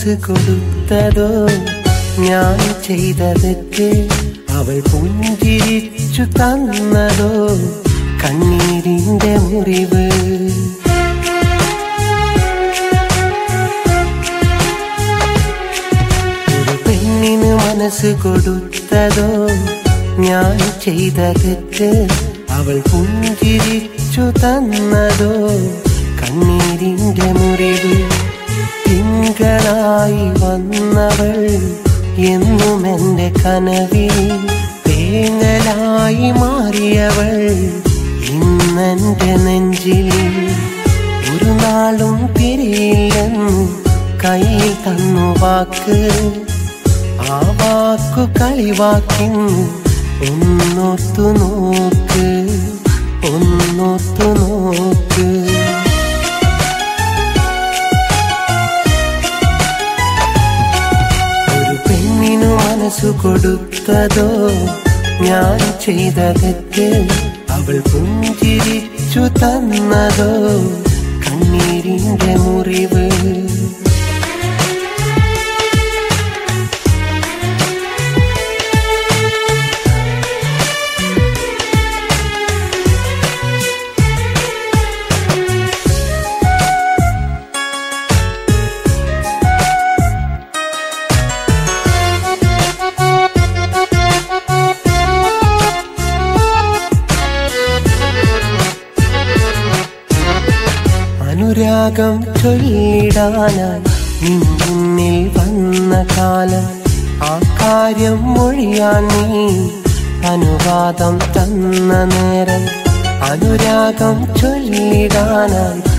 മനസ്സ് കൊടുത്തതോ ഞാൻ ചെയ്ത തെറ്റ് അവൾ പുഞ്ചിരിച്ചു തന്നതോ കണ്ണീരിന്റെ മുറിവ് ഒരു പെണ്ണിന് മനസ്സ് കൊടുത്തതോ ഞാൻ ചെയ്ത തെറ്റ് അവൾ പുഞ്ചിരിച്ചു തന്നതോ കണ്ണീരിന്റെ മുറിവ് തിങ്കളായി വന്നവൾ എന്നും എന്റെ കനവിൽ തേങ്ങലായി മാറിയവൾ ഇന്നെന്റെ നെഞ്ചിൽ ഒരു നാളും പിരിയില്ലെന്ന് കയ്യിൽ തന്നു വാക്ക് ആ വാക്കു കളിവാക്കിന്ന് ഒന്നോർത്തു നോക്ക് ഒന്നോർത്തു നോക്ക് ഒരു പെണ്ണിനു മനസ്സു കൊടുത്തതോ ഞാൻ ചെയ്ത തെറ്റ് അവൾ പുഞ്ചിരിച്ചു തന്നതോ കണ്ണീരിന്റെ മുറിവ് അനുരാഗം ചൊല്ലിടാനായി നിൻ മുന്നിൽ വന്ന കാലം ആ കാര്യം മൊഴിയാൻ നീ അനുവാദം തന്ന നേരം അനുരാഗം ചൊല്ലിടാനായി